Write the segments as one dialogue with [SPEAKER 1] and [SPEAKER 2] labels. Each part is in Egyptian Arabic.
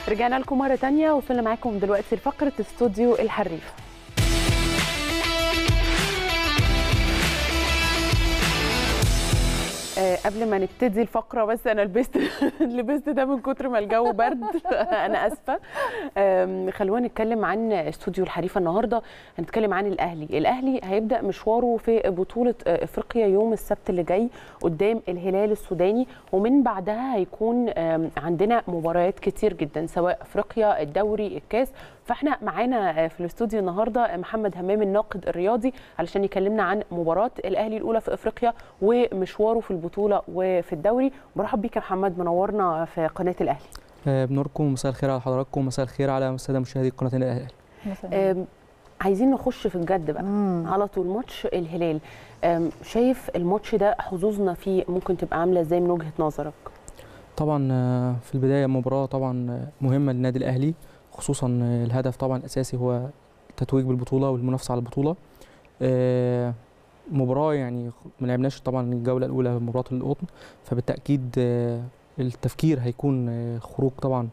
[SPEAKER 1] رجعنا لكم مرة تانية وصلنا معاكم دلوقتي لفقرة استوديو الحريف آه، قبل ما نبتدي الفقره بس انا لبست لبست ده من كتر ما الجو برد انا اسفه آم، خلونا نتكلم عن استوديو الحريفه النهارده هنتكلم عن الاهلي الاهلي هيبدا مشواره في بطوله آه، افريقيا يوم السبت اللي جاي قدام الهلال السوداني ومن بعدها هيكون آم، عندنا مباريات كتير جدا سواء افريقيا الدوري الكاس فاحنا معانا في الاستوديو النهارده محمد همام الناقد الرياضي علشان يكلمنا عن مباراه الاهلي الاولى في افريقيا ومشواره في البطوله وفي الدوري مرحب بيك يا محمد منورنا في قناه الاهلي
[SPEAKER 2] آه، بنوركم مساء الخير على حضراتكم مساء الخير على الساده مشاهدي قناه الاهلي
[SPEAKER 1] آم، عايزين نخش في الجد بقى
[SPEAKER 3] مم.
[SPEAKER 1] على طول ماتش الهلال آم، شايف الماتش ده حظوظنا فيه ممكن تبقى عامله ازاي من وجهه نظرك
[SPEAKER 2] طبعا آه، في البدايه مباراه طبعا آه، مهمه للنادي الاهلي خصوصا آه، الهدف طبعا الاساسي هو التتويج بالبطوله والمنافسه على البطوله آه، مباراه يعني ما لعبناش طبعا الجوله الاولى مباراه القطن فبالتاكيد آه، التفكير هيكون آه، خروج طبعا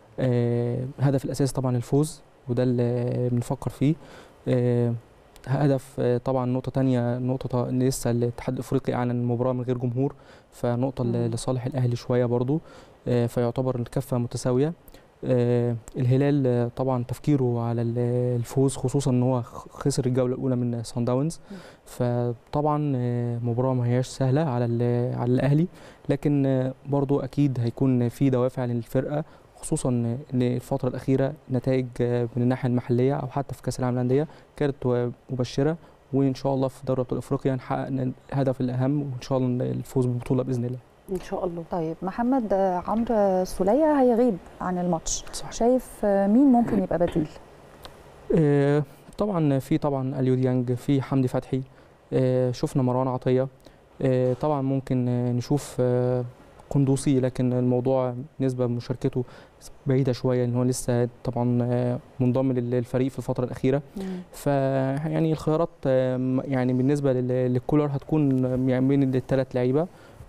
[SPEAKER 2] آه، الهدف الاساسي طبعا الفوز وده اللي بنفكر فيه آه، هدف آه، طبعا نقطة تانية نقطة إن لسه الاتحاد الأفريقي أعلن المباراة من غير جمهور فنقطة ل-
[SPEAKER 1] مم.
[SPEAKER 2] لصالح الأهلي شوية برضو آه، فيعتبر الكفة متساوية آه، الهلال آه، طبعا تفكيره على ال- الفوز خصوصا ان هو خ- خسر الجوله الاولى من سان داونز
[SPEAKER 1] مم.
[SPEAKER 2] فطبعا آه، مباراه ما هياش سهله على ال- على الاهلي لكن آه، برضو اكيد هيكون في دوافع للفرقه خصوصا ان الفتره الاخيره نتائج آه، من الناحيه المحليه او حتى في كاس العالم للانديه كانت و- مبشره وان شاء الله في دوري ابطال افريقيا نحقق الهدف الاهم وان شاء الله الفوز بالبطوله باذن الله
[SPEAKER 1] ان شاء الله
[SPEAKER 3] طيب محمد آه، عمرو سولية هيغيب عن الماتش
[SPEAKER 2] صح.
[SPEAKER 3] شايف آه، مين ممكن يبقى بديل
[SPEAKER 2] آه، طبعا في طبعا اليو ديانج في حمدي فتحي آه، شفنا مروان عطيه آه، طبعا ممكن آه، نشوف آه، قندوسي لكن الموضوع نسبه مشاركته بعيده شويه ان هو لسه طبعا آه، منضم لل- للفريق في الفتره الاخيره ف يعني الخيارات آه، م- يعني بالنسبه لل- للكولر هتكون يعني بين الثلاث لعيبه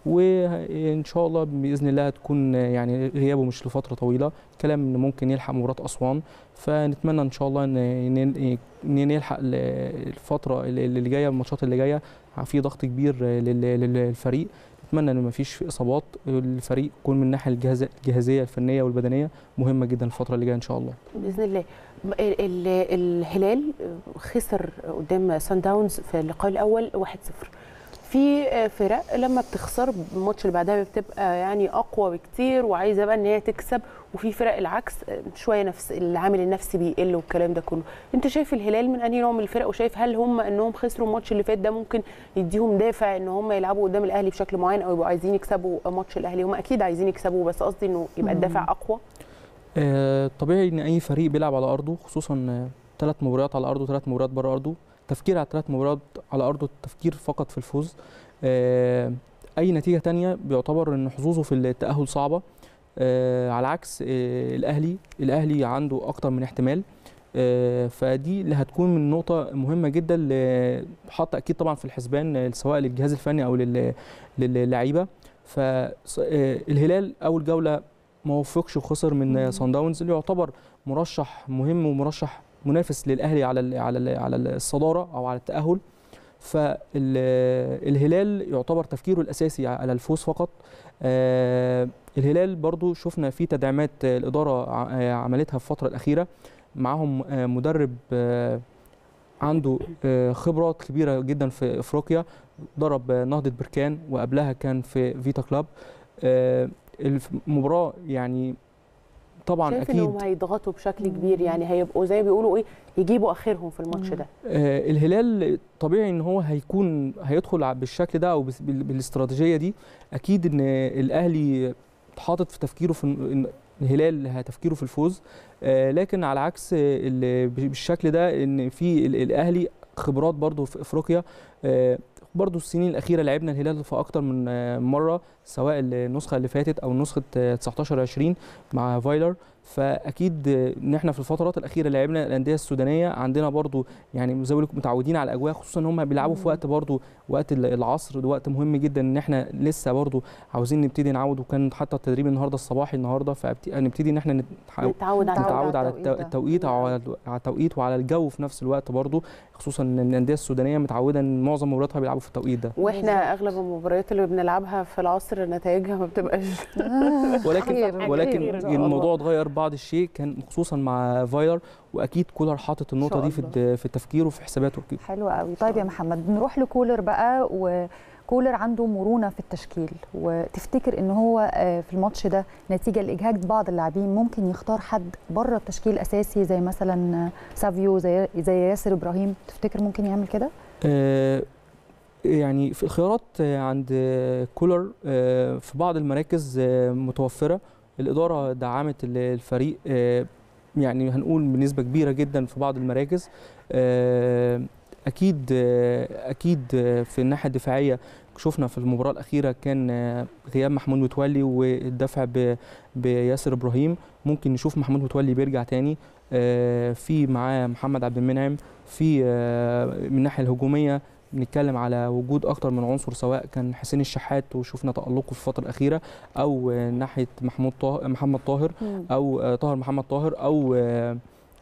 [SPEAKER 2] وان شاء الله باذن الله هتكون آه، يعني غيابه مش لفتره طويله كلام ان ممكن يلحق مباراه اسوان فنتمنى ان شاء الله ان ان إن نلحق ال- الفتره اللي اللي جايه الماتشات اللي جايه في ضغط كبير لل- لل- للفريق نتمنى ان مفيش اصابات الفريق يكون من الناحيه الجهاز- الجاهزيه الفنيه والبدنيه مهمه جدا الفتره اللي جايه ان شاء الله
[SPEAKER 1] باذن الله ال- ال- الهلال خسر قدام سان داونز في اللقاء الاول 1-0 في فرق لما بتخسر الماتش اللي بعدها بتبقى يعني اقوى بكتير وعايزه بقى ان هي تكسب وفي فرق العكس شويه نفس العامل النفسي بيقل والكلام ده كله انت شايف الهلال من انهي نوع من الفرق وشايف هل هم انهم خسروا الماتش اللي فات ده ممكن يديهم دافع ان هم يلعبوا قدام الاهلي بشكل معين او يبقوا عايزين يكسبوا ماتش الاهلي هم اكيد عايزين يكسبوا بس قصدي انه يبقى
[SPEAKER 3] مم.
[SPEAKER 1] الدافع اقوى
[SPEAKER 2] آه، طبيعي ان اي فريق بيلعب على ارضه خصوصا ثلاث مباريات على ارضه وثلاث مباريات بره ارضه تفكير على ثلاث مباريات على ارضه التفكير فقط في الفوز آه، اي نتيجه تانية بيعتبر ان حظوظه في التاهل صعبه آه، على عكس آه، الاهلي الاهلي عنده اكتر من احتمال آه، فدي اللي هتكون من نقطة مهمة جدا ل- حاطة أكيد طبعا في الحسبان آه، سواء للجهاز الفني أو لل- للعيبة فالهلال أول جولة ما وفقش وخسر من
[SPEAKER 3] مم.
[SPEAKER 2] صن داونز اللي يعتبر مرشح مهم ومرشح منافس للاهلي على ال على ال على الصداره او على التاهل فالهلال يعتبر تفكيره الاساسي على الفوز فقط آه، الهلال برضو شفنا في تدعيمات آه، الاداره ع- آه، عملتها في الفتره الاخيره معاهم آه، مدرب آه، عنده آه، خبرات كبيره جدا في افريقيا ضرب آه، نهضه بركان وقبلها كان في فيتا كلاب آه، المباراه يعني طبعا
[SPEAKER 1] شايف
[SPEAKER 2] اكيد
[SPEAKER 1] انهم هيضغطوا بشكل كبير يعني هيبقوا زي ما بيقولوا ايه يجيبوا اخرهم في الماتش
[SPEAKER 3] مم.
[SPEAKER 1] ده
[SPEAKER 2] آه، الهلال طبيعي ان هو هيكون هيدخل ع- بالشكل ده او بس- بال- بالاستراتيجيه دي اكيد ان الاهلي حاطط في تفكيره في إن- إن الهلال ه- تفكيره في الفوز آه، لكن على عكس ال- بالشكل ده ان في ال- الاهلي خبرات برضو في افريقيا آه، برضو السنين الاخيره لعبنا الهلال في اكتر من آه، مره سواء النسخه اللي فاتت او نسخه آه، 19 20 مع فايلر فاكيد آه، ان احنا في الفترات الاخيره لعبنا الانديه السودانيه عندنا برضو يعني زي ما بقول لكم متعودين على الاجواء خصوصا ان هم بيلعبوا في
[SPEAKER 3] مم.
[SPEAKER 2] وقت برضو وقت ال- العصر ده وقت مهم جدا ان احنا لسه برضو عاوزين نبتدي نعود وكان حتى التدريب النهارده الصباحي النهارده فنبتدي ان احنا نت-
[SPEAKER 1] نتعود على
[SPEAKER 3] نتعود
[SPEAKER 2] نتعود على
[SPEAKER 3] التوقيت
[SPEAKER 2] التو-
[SPEAKER 3] ده.
[SPEAKER 2] التوقيت او على على التوقيت وعلى الجو في نفس الوقت برضو خصوصا ان الانديه السودانيه متعوده ان معظم مبارياتها بيلعبوا في التوقيت ده
[SPEAKER 1] واحنا
[SPEAKER 3] بالظبط.
[SPEAKER 1] اغلب المباريات اللي بنلعبها في العصر نتائجها ما بتبقاش
[SPEAKER 2] ولكن
[SPEAKER 3] خير،
[SPEAKER 2] ولكن
[SPEAKER 1] خير إن شاء الله.
[SPEAKER 2] الموضوع اتغير بعض الشيء كان خصوصا مع فايلر واكيد كولر حاطط النقطه دي في
[SPEAKER 1] الله.
[SPEAKER 2] الد- في التفكير وفي حساباته أكيد.
[SPEAKER 3] حلو قوي طيب يا محمد نروح لكولر بقى وكولر عنده مرونه في التشكيل وتفتكر ان هو آه، في الماتش ده نتيجه لاجهاد بعض اللاعبين ممكن يختار حد بره التشكيل الاساسي زي مثلا آه، سافيو زي زي ياسر ابراهيم تفتكر ممكن يعمل كده
[SPEAKER 2] آه، يعني في الخيارات آه، عند آه، كولر آه، في بعض المراكز آه، متوفرة الإدارة دعمت ال- الفريق آه، يعني هنقول بنسبة كبيرة جدا في بعض المراكز آه، أكيد آه، أكيد آه، في الناحية الدفاعية شفنا في المباراة الأخيرة كان آه، غياب محمود متولي والدفع ب- بياسر إبراهيم ممكن نشوف محمود متولي بيرجع تاني آه، في معاه محمد عبد المنعم في آه، من الناحية الهجومية بنتكلم على وجود اكتر من عنصر سواء كان حسين الشحات وشفنا تالقه في الفتره الاخيره او آه، ناحيه محمود طاهر محمد طاهر او آه، طاهر محمد طاهر او آه،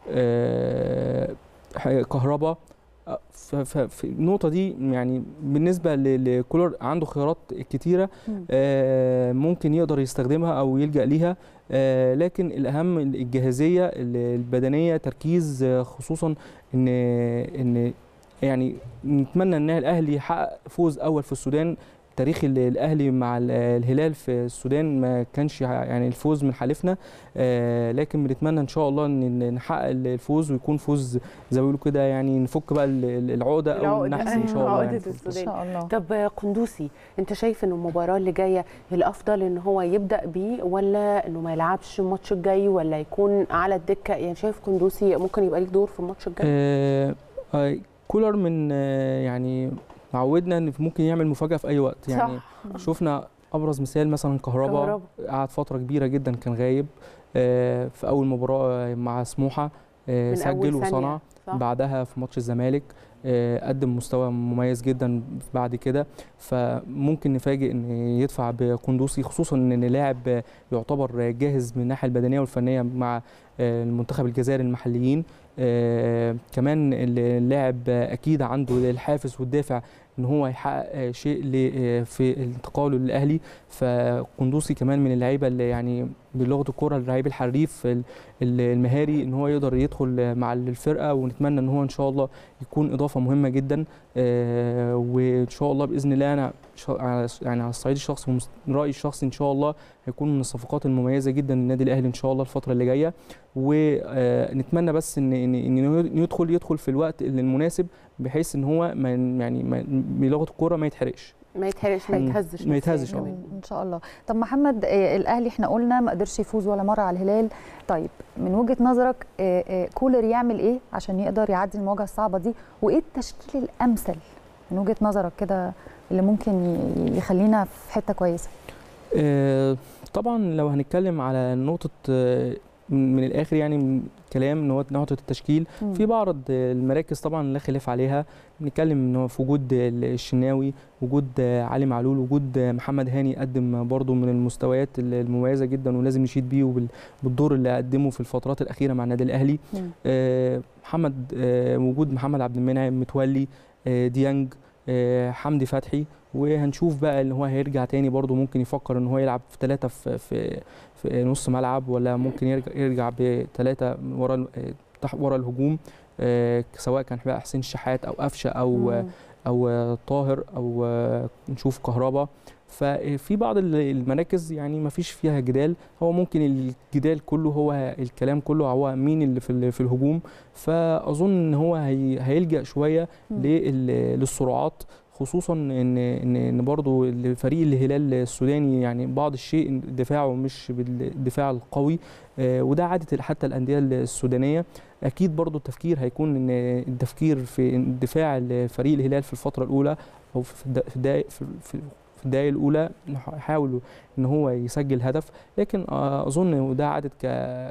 [SPEAKER 2] آه، ح- كهربا آه، ف- ف- في النقطه دي يعني بالنسبه ل- لكولر عنده خيارات كتيره
[SPEAKER 3] مم.
[SPEAKER 2] آه، ممكن يقدر يستخدمها او يلجا ليها آه، لكن الاهم الجاهزيه البدنيه تركيز آه، خصوصا ان ان يعني نتمنى ان الاهلي يحقق فوز اول في السودان تاريخ ال- الاهلي مع ال- الهلال في السودان ما كانش يعني الفوز من حليفنا آه، لكن بنتمنى ان شاء الله ان إن نحقق الفوز ويكون فوز زي ما بيقولوا كده يعني نفك بقى ال- ال- العقده او
[SPEAKER 1] العقدة.
[SPEAKER 2] النحس ان شاء الله
[SPEAKER 1] عقدة
[SPEAKER 2] يعني في
[SPEAKER 3] ان
[SPEAKER 1] السودان.
[SPEAKER 3] شاء الله
[SPEAKER 1] طب قندوسي انت شايف ان المباراه اللي جايه الافضل ان هو يبدا بيه ولا انه ما يلعبش الماتش الجاي ولا يكون على الدكه يعني شايف قندوسي ممكن يبقى ليه دور في الماتش الجاي
[SPEAKER 2] آه، آه، كولر من آه، يعني عودنا ان ممكن يعمل مفاجاه في اي وقت يعني
[SPEAKER 1] صح
[SPEAKER 2] شفنا ابرز مثال مثلا كهربا
[SPEAKER 1] كهربا.
[SPEAKER 2] قعد فتره كبيره جدا كان غايب آه، في اول مباراه مع سموحه آه،
[SPEAKER 1] من أول
[SPEAKER 2] سجل
[SPEAKER 1] ثانية.
[SPEAKER 2] وصنع
[SPEAKER 1] صح.
[SPEAKER 2] بعدها في ماتش الزمالك آه، قدم مستوى مميز جدا بعد كده فممكن نفاجئ ان يدفع بقندوسي خصوصا ان لاعب يعتبر جاهز من الناحيه البدنيه والفنيه مع آه، المنتخب الجزائري المحليين آه، كمان اللاعب اكيد عنده الحافز والدافع ان هو يحقق آه، شيء ل- آه، في انتقاله للاهلي فقندوسي كمان من اللعيبه اللي يعني بلغه الكره اللعيب الحريف ال- ال- المهاري ان هو يقدر يدخل مع الفرقه ونتمنى ان هو ان شاء الله يكون اضافه مهمه جدا آه، وان شاء الله باذن الله انا شا- على- يعني على الصعيد الشخصي ومس- رايي الشخصي ان شاء الله هيكون من الصفقات المميزه جدا للنادي الاهلي ان شاء الله الفتره اللي جايه ونتمنى بس ان ان إن يدخل يدخل في الوقت اللي المناسب بحيث ان هو ما يعني ما بلغه الكوره ما يتحرقش
[SPEAKER 1] ما يتحرقش ما
[SPEAKER 2] مم.
[SPEAKER 1] يتهزش
[SPEAKER 2] ما
[SPEAKER 1] نفسياً
[SPEAKER 2] يتهزش، آه.
[SPEAKER 1] كمان.
[SPEAKER 3] ان شاء الله طب محمد آه، الاهلي احنا قلنا ما قدرش يفوز ولا مره على الهلال طيب من وجهه نظرك آه، آه، كولر يعمل ايه عشان يقدر يعدي المواجهه الصعبه دي وايه التشكيل الامثل من وجهه نظرك كده اللي ممكن ي- يخلينا في حته كويسه
[SPEAKER 2] آه، طبعا لو هنتكلم على نقطة آه، من من الآخر يعني من كلام ان هو نقطة التشكيل
[SPEAKER 3] مم.
[SPEAKER 2] في بعض المراكز طبعا لا خلاف عليها بنتكلم ان هو في وجود الشناوي وجود علي معلول وجود محمد هاني قدم برضه من المستويات المميزه جدا ولازم نشيد بيه وبال- بالدور اللي قدمه في الفترات الاخيره مع النادي الاهلي
[SPEAKER 3] مم.
[SPEAKER 2] آه، محمد آه، وجود محمد عبد المنعم متولي آه، ديانج آه، حمدي فتحي وهنشوف بقى ان هو هيرجع تاني برضه ممكن يفكر ان هو يلعب في ثلاثه في في في نص ملعب ولا ممكن يرجع يرجع بثلاثه ورا ال- آه، تحت ورا الهجوم آه، سواء كان بقى حسين الشحات او قفشه او
[SPEAKER 3] مم.
[SPEAKER 2] او آه، طاهر او آه، نشوف كهربا ففي بعض ال- المراكز يعني ما فيش فيها جدال هو ممكن الجدال كله هو الكلام كله هو مين اللي في ال- في الهجوم فاظن ان هو هي هيلجا شويه
[SPEAKER 3] مم.
[SPEAKER 2] لل- للسرعات خصوصا ان ان ان برضه فريق الهلال السوداني يعني بعض الشيء دفاعه مش بالدفاع القوي آه، وده عاده حتى الانديه السودانيه اكيد برضه التفكير هيكون ان التفكير في دفاع فريق الهلال في الفتره الاولى او في الد- في الدقائق في في في الدقائق الاولى يحاولوا ان هو يسجل هدف لكن آه، اظن وده عاده ك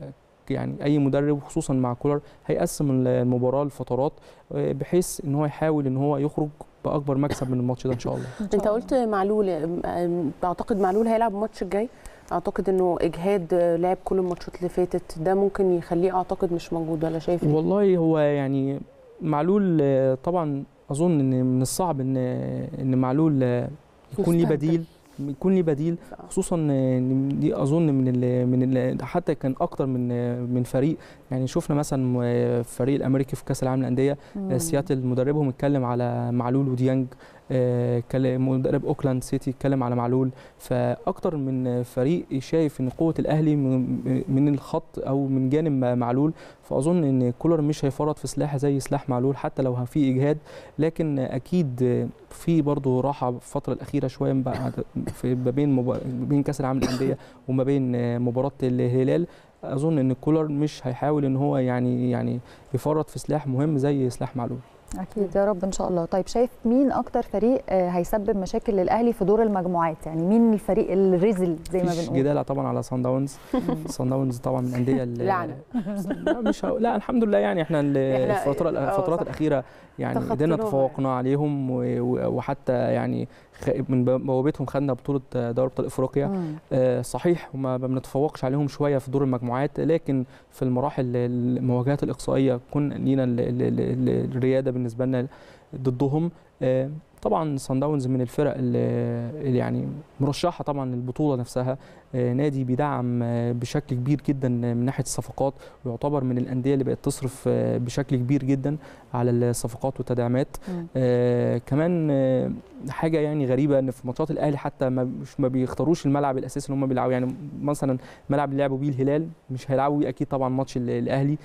[SPEAKER 2] يعني اي مدرب خصوصا مع كولر هيقسم المباراه لفترات آه، بحيث ان هو يحاول ان هو يخرج باكبر مكسب من الماتش ده ان شاء الله
[SPEAKER 3] إن شاء
[SPEAKER 1] انت
[SPEAKER 3] الله.
[SPEAKER 1] قلت معلول أم- أم- اعتقد معلول هيلعب الماتش الجاي اعتقد انه اجهاد آه، لعب كل الماتشات اللي فاتت ده ممكن يخليه اعتقد مش موجود ولا شايف إيه؟
[SPEAKER 2] والله هو يعني معلول آه، طبعا اظن ان من الصعب ان ان معلول آه، يكون ليه
[SPEAKER 1] يستبدل.
[SPEAKER 2] بديل يكون ليه بديل خصوصا ان دي اظن من ال من ال حتى كان اكتر من من فريق يعني شفنا مثلا الفريق الامريكي في كاس العالم للانديه
[SPEAKER 3] مم.
[SPEAKER 2] سياتل مدربهم اتكلم على معلول وديانج آه، كلم- مدرب اوكلاند سيتي اتكلم على معلول فاكتر من فريق شايف ان قوه الاهلي من من الخط او من جانب معلول فاظن ان كولر مش هيفرط في سلاح زي سلاح معلول حتى لو في اجهاد لكن اكيد في برضه راحه في الفتره الاخيره شويه بعد في ما بين مبا- ما بين كاس العالم للانديه وما بين مباراه الهلال اظن ان كولر مش هيحاول ان هو يعني يعني يفرط في سلاح مهم زي سلاح معلول
[SPEAKER 3] اكيد يا رب ان شاء الله طيب شايف مين اكتر فريق آه، هيسبب مشاكل للاهلي في دور المجموعات يعني مين الفريق الرزل زي ما
[SPEAKER 2] مفيش
[SPEAKER 3] بنقول
[SPEAKER 2] جدال طبعا على سان داونز
[SPEAKER 3] مم.
[SPEAKER 2] سان داونز طبعا من الانديه ال-
[SPEAKER 1] لعنة.
[SPEAKER 2] لا مش ه... لا الحمد لله يعني احنا ال-
[SPEAKER 1] إحنا-
[SPEAKER 2] الفتره
[SPEAKER 1] آه،
[SPEAKER 2] الفترات
[SPEAKER 1] صح.
[SPEAKER 2] الاخيره يعني
[SPEAKER 1] تخطيناها
[SPEAKER 2] قدرنا
[SPEAKER 1] يعني.
[SPEAKER 2] تفوقنا عليهم و... و- وحتى يعني خ... من بوابتهم خدنا بطوله دوري ابطال افريقيا
[SPEAKER 3] مم.
[SPEAKER 2] آه، صحيح وما ما بنتفوقش عليهم شويه في دور المجموعات لكن في المراحل المواجهات الاقصائيه كن لينا ال- ال- ال- ال- الرياده بالنسبه لنا ضدهم آه، طبعا سان داونز من الفرق اللي اللي يعني مرشحه طبعا للبطوله نفسها آه، نادي بيدعم آه، بشكل كبير جدا من ناحيه الصفقات ويعتبر من الانديه اللي بقت تصرف آه، بشكل كبير جدا على الصفقات والتدعيمات
[SPEAKER 3] مم.
[SPEAKER 2] آه كمان آه حاجه يعني غريبه ان في ماتشات الاهلي حتى ما مش ما بيختاروش الملعب الاساسي اللي هم بيلعبوا يعني مثلا الملعب اللي لعبوا بيه الهلال مش هيلعبوا بيه اكيد طبعا ماتش ال- الاهلي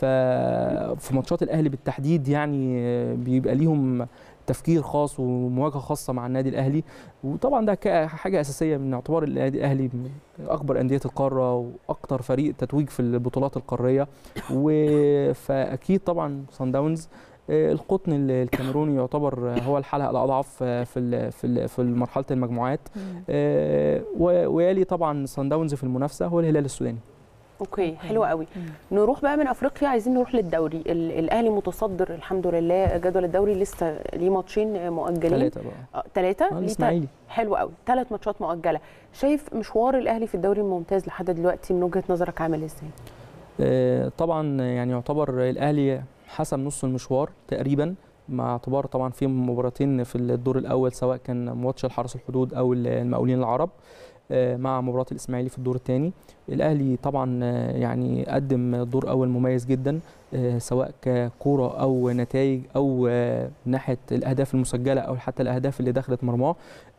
[SPEAKER 2] ففي ماتشات الاهلي بالتحديد يعني آه، بيبقى ليهم تفكير خاص ومواجهه خاصه مع النادي الاهلي وطبعا ده ك- حاجه اساسيه من اعتبار النادي الاهلي من اكبر انديه القاره واكتر فريق تتويج في البطولات القاريه و- فاكيد طبعا سان داونز آه، القطن ال- الكاميروني يعتبر آه، هو الحلقه الاضعف آه، في ال- في ال- في مرحله المجموعات
[SPEAKER 3] مم.
[SPEAKER 2] آه، و- ويلي طبعا سان داونز في المنافسه هو الهلال السوداني
[SPEAKER 1] اوكي حلو قوي
[SPEAKER 3] مم.
[SPEAKER 1] نروح بقى من افريقيا عايزين نروح للدوري ال- الاهلي متصدر الحمد لله جدول الدوري لسه ليه ماتشين مؤجلين
[SPEAKER 2] ثلاثه بقى
[SPEAKER 1] ثلاثه
[SPEAKER 2] آه، الاسماعيلي
[SPEAKER 1] حلو قوي ثلاث ماتشات مؤجله شايف مشوار الاهلي في الدوري الممتاز لحد دلوقتي من وجهه نظرك عامل ازاي
[SPEAKER 2] آه، طبعا يعني يعتبر الاهلي حسم نص المشوار تقريبا مع اعتبار طبعا في مباراتين في الدور الاول سواء كان ماتش الحرس الحدود او المقاولين العرب آه، مع مباراه الاسماعيلي في الدور الثاني الاهلي طبعا آه، يعني قدم دور اول مميز جدا آه، سواء ككوره او نتائج او آه، من ناحيه الاهداف المسجله او حتى الاهداف اللي دخلت مرماه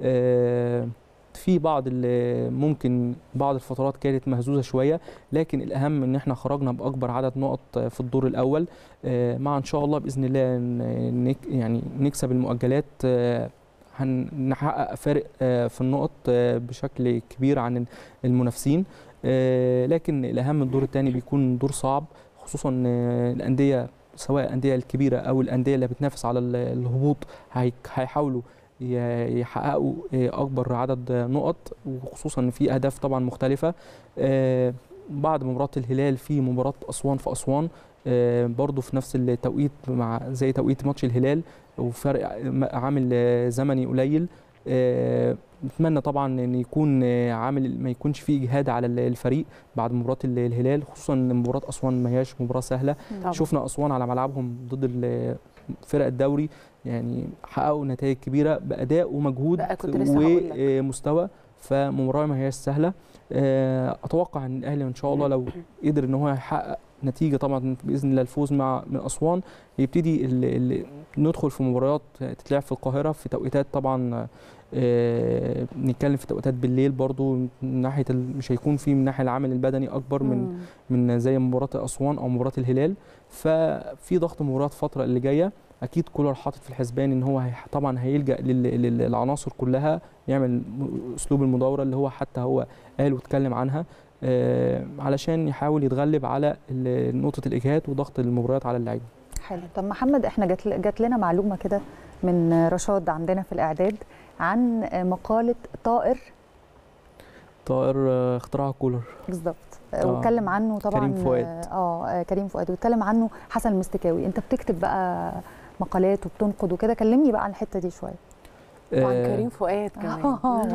[SPEAKER 2] آه، في بعض اللي ممكن بعض الفترات كانت مهزوزه شويه لكن الاهم ان احنا خرجنا باكبر عدد نقط في الدور الاول آه، مع ان شاء الله باذن الله ن- نك يعني نكسب المؤجلات آه، هنحقق فارق آه، في النقط آه، بشكل كبير عن المنافسين آه، لكن الاهم الدور الثاني بيكون دور صعب خصوصا آه، الانديه سواء الانديه الكبيره او الانديه اللي بتنافس على ال- الهبوط هي- هيحاولوا ي- يحققوا آه، اكبر عدد نقط وخصوصا ان في اهداف طبعا مختلفه آه، بعد مباراه الهلال في مباراه اسوان في اسوان آه، برضو في نفس التوقيت مع زي توقيت ماتش الهلال وفرق م- عامل آه، زمني قليل آه، نتمنى طبعا ان يكون آه، عامل ما يكونش فيه اجهاد على ال- الفريق بعد مباراه ال- الهلال خصوصا ان مباراه اسوان ما هياش مباراه سهله
[SPEAKER 1] طبعا.
[SPEAKER 2] شفنا اسوان على ملعبهم ضد ال- فرق الدوري يعني حققوا نتائج كبيره باداء ومجهود
[SPEAKER 1] بقى كنت لسه هقول لك.
[SPEAKER 2] ومستوى فمباراه ما هياش سهله آه، اتوقع ان الاهلي ان شاء الله لو قدر ان هو يحقق نتيجه طبعا باذن الله الفوز مع من اسوان يبتدي ال ال ندخل في مباريات تتلعب في القاهره في توقيتات طبعا آه، نتكلم في توقيتات بالليل برضو من ناحيه ال- مش هيكون في من ناحيه العامل البدني اكبر من
[SPEAKER 3] مم.
[SPEAKER 2] من زي مباراه اسوان او مباراه الهلال ففي ضغط مباريات الفتره اللي جايه اكيد كولر حاطط في الحسبان ان هو هي طبعا هيلجا لل- لل- للعناصر كلها يعمل م- اسلوب المداوره اللي هو حتى هو قال واتكلم عنها آه، علشان يحاول يتغلب على ال- نقطه الاجهاد وضغط المباريات على اللعيبه
[SPEAKER 3] حلو طب محمد احنا جات جات لنا معلومه كده من رشاد عندنا في الاعداد عن مقاله طائر
[SPEAKER 2] طائر آه، اختراع كولر
[SPEAKER 3] بالظبط
[SPEAKER 2] آه.
[SPEAKER 3] واتكلم عنه طبعا
[SPEAKER 2] كريم فؤاد.
[SPEAKER 3] اه آه، كريم فؤاد واتكلم عنه حسن المستكاوي انت بتكتب بقى مقالات وبتنقد وكده كلمني بقى عن الحته دي شويه
[SPEAKER 1] وعن
[SPEAKER 2] آه،
[SPEAKER 1] كريم فؤاد كمان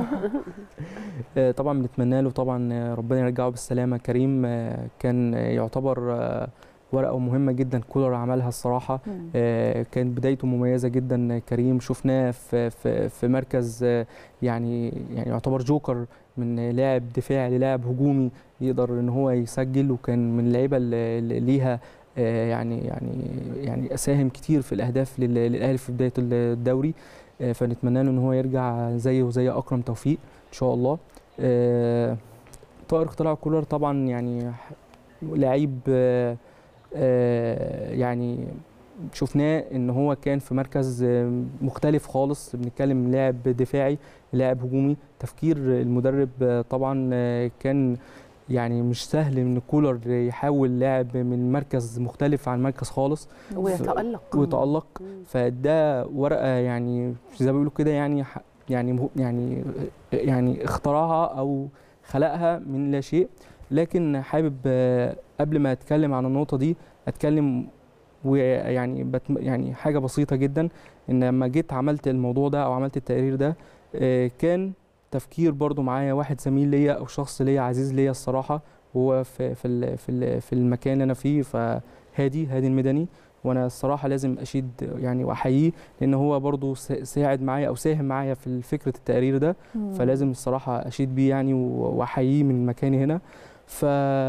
[SPEAKER 2] آه، طبعا بنتمنى له طبعا آه، ربنا يرجعه بالسلامه كريم آه، كان آه، يعتبر آه، ورقه مهمه جدا كولر عملها الصراحه
[SPEAKER 3] مم.
[SPEAKER 2] آه، كانت بدايته مميزه جدا كريم شفناه في في في مركز آه، يعني يعني يعتبر جوكر من لاعب دفاعي للاعب هجومي يقدر ان هو يسجل وكان من اللعيبه اللي اللي ليها آه، يعني يعني يعني ساهم كتير في الاهداف لل- للاهلي في بدايه الدوري آه، فنتمنى له ان هو يرجع زيه وزي اكرم توفيق ان شاء الله آه، طائر اختراع كولر طبعا يعني لعيب آه، آه، يعني شفناه ان هو كان في مركز آه، مختلف خالص بنتكلم لاعب دفاعي لاعب هجومي تفكير المدرب آه، طبعا آه، كان يعني مش سهل ان كولر يحاول لاعب من مركز مختلف عن مركز خالص
[SPEAKER 1] ويتألق
[SPEAKER 2] ويتألق
[SPEAKER 1] مم.
[SPEAKER 2] فده ورقه يعني زي ما بيقولوا كده يعني ح- يعني مه- يعني يعني اخترعها او خلقها من لا شيء لكن حابب آه، قبل ما اتكلم عن النقطه دي اتكلم ويعني بت يعني حاجه بسيطه جدا ان لما جيت عملت الموضوع ده او عملت التقرير ده آه، كان تفكير برضو معايا واحد زميل ليا او شخص ليا عزيز ليا الصراحه هو في في ال- في ال- في المكان اللي انا فيه فهادي هادي المدني وانا الصراحه لازم اشيد يعني واحييه لان هو برضو سا- ساعد معايا او ساهم معايا في فكره التقرير ده
[SPEAKER 3] مم.
[SPEAKER 2] فلازم الصراحه اشيد بيه يعني و- واحييه من مكاني هنا ف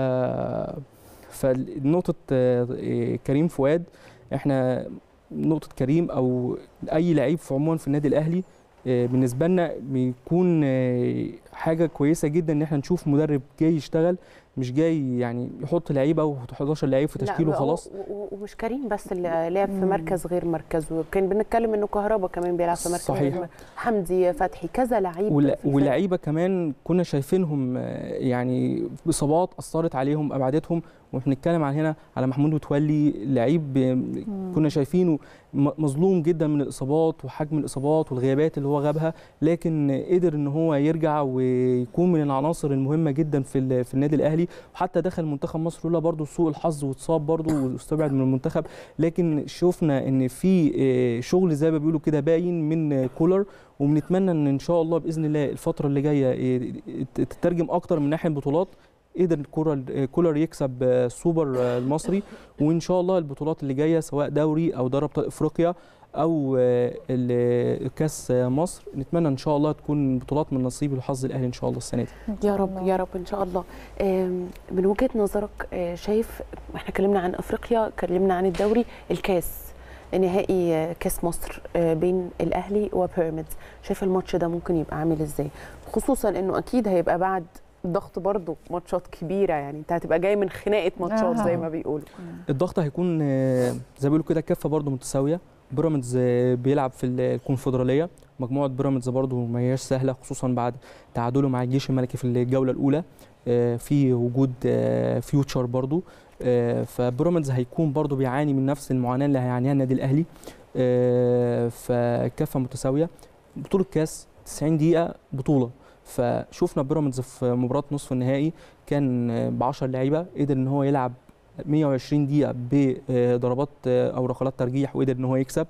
[SPEAKER 2] فنقطه آه، آه، كريم فؤاد احنا نقطه كريم او اي لعيب في عموما في النادي الاهلي آه، بالنسبه لنا بيكون آه، حاجه كويسه جدا ان احنا نشوف مدرب جاي يشتغل مش جاي يعني يحط لعيبه و 11 لعيب في
[SPEAKER 1] لا،
[SPEAKER 2] تشكيله
[SPEAKER 1] و-
[SPEAKER 2] وخلاص
[SPEAKER 1] و- و- ومش كريم بس اللي لعب في
[SPEAKER 3] مم.
[SPEAKER 1] مركز غير مركزه كان بنتكلم انه كهربا كمان بيلعب في مركز
[SPEAKER 2] صحيح.
[SPEAKER 1] غير مركزه. حمدي فتحي كذا لعيب
[SPEAKER 2] ولا-
[SPEAKER 1] في الفريق.
[SPEAKER 2] ولاعيبه كمان كنا شايفينهم آه، يعني اصابات اثرت عليهم ابعدتهم وبنتكلم عن هنا على محمود متولي لعيب آه،
[SPEAKER 3] مم.
[SPEAKER 2] كنا شايفينه م- مظلوم جدا من الاصابات وحجم الاصابات والغيابات اللي هو غابها لكن قدر ان هو يرجع ويكون من العناصر المهمه جدا في ال- في النادي الاهلي وحتى دخل منتخب مصر لولا برضه سوء الحظ واتصاب برضه واستبعد من المنتخب لكن شفنا ان في آه، شغل زي ما بيقولوا كده باين من آه، كولر وبنتمنى ان ان شاء الله باذن الله الفتره اللي جايه آه، تترجم اكتر من ناحيه البطولات قدر كولر كولر يكسب آه، السوبر آه، المصري وان شاء الله البطولات اللي جايه سواء دوري او دوري ابطال افريقيا او آه، ال- كاس آه، مصر نتمنى ان شاء الله تكون بطولات من نصيب الحظ الاهلي ان شاء الله السنه دي
[SPEAKER 3] إن شاء
[SPEAKER 1] يا رب
[SPEAKER 3] الله.
[SPEAKER 1] يا رب ان شاء الله آم، من وجهه نظرك آه، شايف احنا اتكلمنا عن افريقيا اتكلمنا عن الدوري الكاس نهائي آه، كاس مصر آه، بين الاهلي وبيراميدز شايف الماتش ده ممكن يبقى عامل ازاي خصوصا انه اكيد هيبقى بعد ضغط برضه ماتشات كبيره يعني انت هتبقى جاي من خناقه ماتشات زي
[SPEAKER 3] آه.
[SPEAKER 1] ما بيقولوا
[SPEAKER 2] الضغط هيكون آه، زي ما بيقولوا كده كفه برضه متساويه بيراميدز آه، بيلعب في الكونفدراليه مجموعه بيراميدز برضه ما هياش سهله خصوصا بعد تعادله مع الجيش الملكي في الجوله الاولى آه، في وجود آه، فيوتشر برضه آه، فبيراميدز هيكون برضه بيعاني من نفس المعاناه اللي هيعانيها النادي الاهلي آه، فكفه متساويه بطوله كاس 90 دقيقه بطوله فشفنا بيراميدز في مباراه نصف النهائي كان ب 10 لعيبه قدر ان هو يلعب 120 دقيقه بضربات او ركلات ترجيح وقدر ان هو يكسب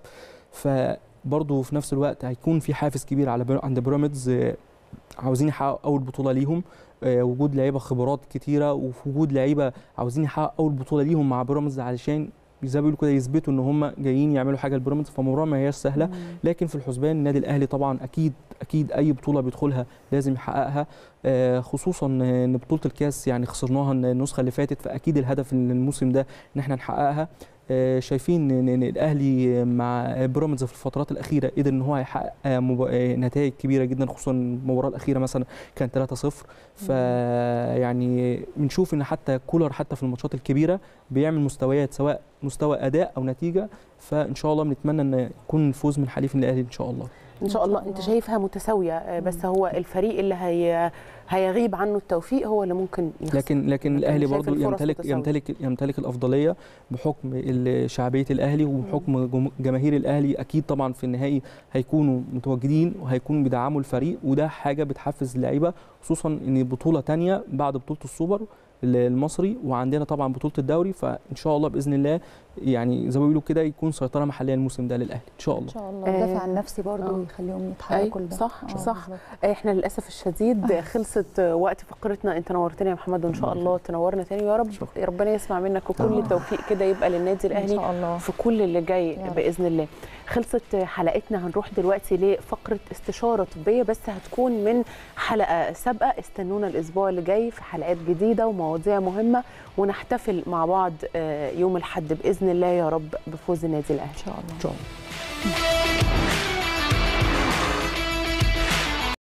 [SPEAKER 2] فبرضه في نفس الوقت هيكون في حافز كبير على بير- عند بيراميدز آه، عاوزين يحققوا اول بطوله ليهم آه، وجود لعيبه خبرات كتيره وفي وجود لعيبه عاوزين يحققوا اول بطوله ليهم مع بيراميدز علشان زي ما بيقولوا كده يثبتوا ان هم جايين يعملوا حاجه لبيراميدز فمباراه ما هياش سهله
[SPEAKER 3] مم.
[SPEAKER 2] لكن في الحسبان النادي الاهلي طبعا اكيد اكيد اي بطوله بيدخلها لازم يحققها آه، خصوصا ان بطوله الكاس يعني خسرناها النسخه اللي فاتت فاكيد الهدف الموسم ده ان احنا نحققها آه، شايفين ان إن الاهلي مع بيراميدز في الفترات الاخيره قدر ان هو يحقق آه، مب- آه، نتائج كبيره جدا خصوصا المباراه الاخيره مثلا كان 3-0 فيعني بنشوف ان حتى كولر حتى في الماتشات الكبيره بيعمل مستويات سواء مستوى اداء او نتيجه فان شاء الله بنتمنى ان يكون الفوز من حليف الاهلي ان شاء الله
[SPEAKER 1] ان شاء الله انت شايفها متساويه آه، بس هو الفريق اللي هي هيغيب عنه التوفيق هو اللي ممكن يخسر
[SPEAKER 2] لكن لكن
[SPEAKER 1] لكن
[SPEAKER 2] الاهلي
[SPEAKER 1] شايف
[SPEAKER 2] برضو
[SPEAKER 1] الفرص
[SPEAKER 2] يمتلك
[SPEAKER 1] متساوية.
[SPEAKER 2] يمتلك يمتلك الافضليه بحكم ال- شعبيه الاهلي وبحكم جم- جماهير الاهلي اكيد طبعا في النهائي هيكونوا متواجدين وهيكونوا بيدعموا الفريق وده حاجه بتحفز اللعيبه خصوصا ان بطوله تانية بعد بطوله السوبر المصري وعندنا طبعا بطوله الدوري فان شاء الله باذن الله يعني زي ما بيقولوا كده يكون سيطره محليه الموسم ده للاهلي ان شاء
[SPEAKER 3] ان
[SPEAKER 2] الله
[SPEAKER 3] شاء الله
[SPEAKER 1] آه،
[SPEAKER 3] الدافع النفسي برضه
[SPEAKER 1] آه.
[SPEAKER 3] يخليهم يتحركوا
[SPEAKER 1] أي،
[SPEAKER 3] لده
[SPEAKER 1] صح،
[SPEAKER 3] آه،
[SPEAKER 1] صح.
[SPEAKER 3] بالظبط.
[SPEAKER 1] احنا للاسف الشديد خلصت وقت فقرتنا انت نورتنا يا محمد وان شاء الله تنورنا تاني ويا رب
[SPEAKER 2] شكرا.
[SPEAKER 1] يا ربنا يسمع منك وكل
[SPEAKER 2] آه.
[SPEAKER 1] التوفيق كده يبقى للنادي
[SPEAKER 3] ان
[SPEAKER 1] الاهلي
[SPEAKER 3] شاء الله
[SPEAKER 1] في كل اللي جاي
[SPEAKER 3] يا رب.
[SPEAKER 1] باذن الله خلصت حلقتنا هنروح دلوقتي لفقره استشاره طبيه بس هتكون من حلقه سابقه استنونا الاسبوع اللي جاي في حلقات جديده ومواضيع مهمه ونحتفل مع بعض آه، يوم الاحد باذن الله يا رب بفوز النادي الاهلي
[SPEAKER 3] ان شاء الله
[SPEAKER 2] ان شاء الله